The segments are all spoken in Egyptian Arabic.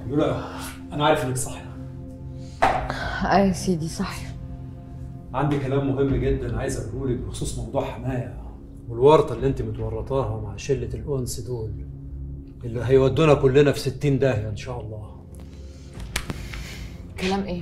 يولا انا عارف انك صح اي يا سيدي صح عندي كلام مهم جدا عايز اقوله لك بخصوص موضوع حمايه والورطه اللي انت متورطاها مع شله الانس دول اللي هيودونا كلنا في 60 داهيه ان شاء الله كلام ايه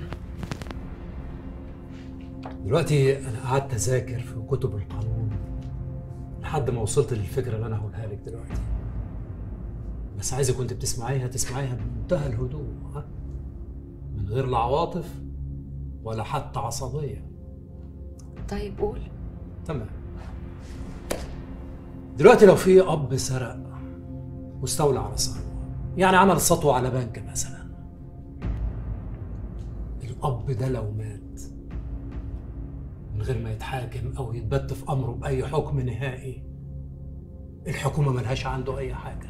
دلوقتي انا قعدت اذاكر في كتب القانون لحد ما وصلت للفكره اللي انا هقولها لك دلوقتي بس عايزك كنت بتسمعيها تسمعيها بمنتهى الهدوء ها من غير لا عواطف ولا حتى عصبيه طيب قول تمام دلوقتي لو في اب سرق واستولى على ثروه يعني عمل سطوه على بنك مثلا الاب ده لو مات من غير ما يتحاكم او يتبت في امره باي حكم نهائي الحكومه ملهاش عنده اي حاجه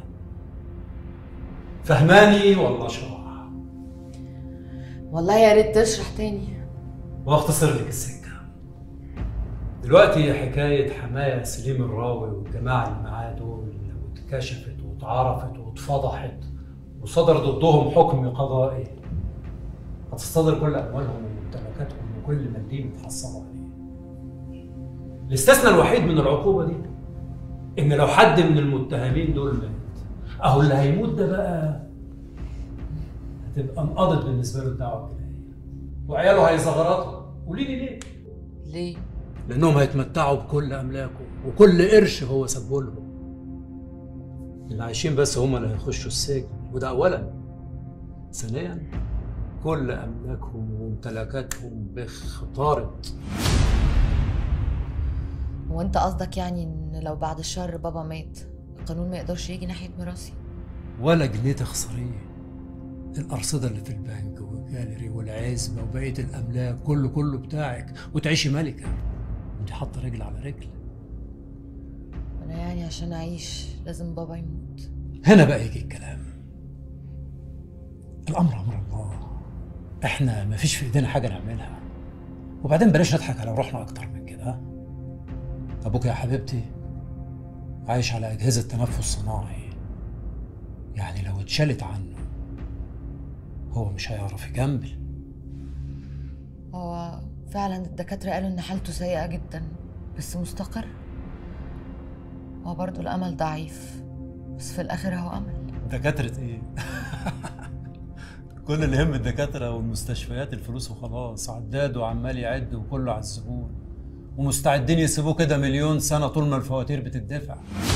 فهماني ولا اشرح والله يا ريت تشرح تاني واختصر لك السكه دلوقتي حكايه حمايه سليم الراوي والجماعه اللي معاه دول لو اتكشفت واتعرفت واتفضحت وصدر ضدهم حكم قضائي هتصطدر كل اموالهم وممتلكاتهم وكل مدين اتحصلوا عليه الاستثناء الوحيد من العقوبه دي ان لو حد من المتهمين دول مات اهو اللي هيموت ده بقى هتبقى انقضت بالنسبه له الدعوه الجنائيه وعياله هيزغرطوا قولي لي ليه ليه لانهم هيتمتعوا بكل املاكه وكل قرش هو سابه لهم اللي عايشين بس هم اللي هيخشوا السجن وده اولا ثانيا كل املاكهم وممتلكاتهم بخطارت هو انت قصدك يعني ان لو بعد الشر بابا مات القانون ما يقدرش يجي ناحيه ميراثي ولا جنيه تخسريه الأرصدة اللي في البنك والجاليري والعزبة وبقية الأملاك كله كله بتاعك وتعيشي ملكة انت حاطة رجل على رجل انا يعني عشان اعيش لازم بابا يموت هنا بقى يجي الكلام الامر امر الله احنا ما فيش في ايدينا حاجه نعملها وبعدين بلاش نضحك على روحنا اكتر من كده ها؟ ابوك يا حبيبتي عايش على اجهزه تنفس صناعي يعني لو اتشالت عنه هو مش هيعرف يكمل هو فعلا الدكاتره قالوا ان حالته سيئه جدا بس مستقر هو برضه الامل ضعيف بس في الاخر هو امل دكاترة ايه؟ كل اللي يهم الدكاترة والمستشفيات الفلوس وخلاص عداد وعمال يعد وكله على الزبون ومستعدين يسيبوه كده مليون سنة طول ما الفواتير بتدفع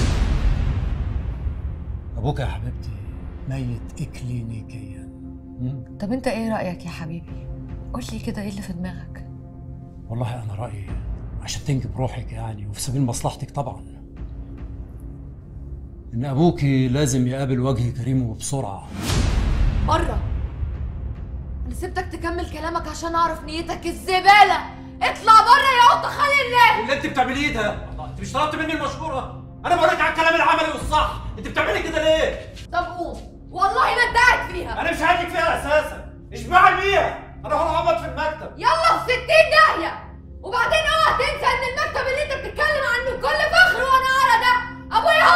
أبوك يا حبيبتي ميت إكلينيكيا مم؟ طب انت ايه رايك يا حبيبي قول لي كده ايه اللي في دماغك والله أنا رأيي عشان تنجب روحك يعني وفي سبيل مصلحتك طبعا إن أبوكي لازم يقابل وجه كريم وبسرعة بره انا سبتك تكمل كلامك عشان اعرف نيتك الزباله اطلع بره يا قط خلي الله اللي انت بتعمليه ده الله انت مش طلبت مني المشوره انا بقول لك على الكلام العملي والصح انت بتعملي كده ليه طب قوم والله ما انت قاعد فيها انا مش عاجبك فيها اساسا اشبعي بيها انا هروح اقعد في المكتب يلا في 60 داهيه وبعدين اوعى تنسى ان المكتب اللي انت بتتكلم عنه بكل فخر وانا ارى ده ابويا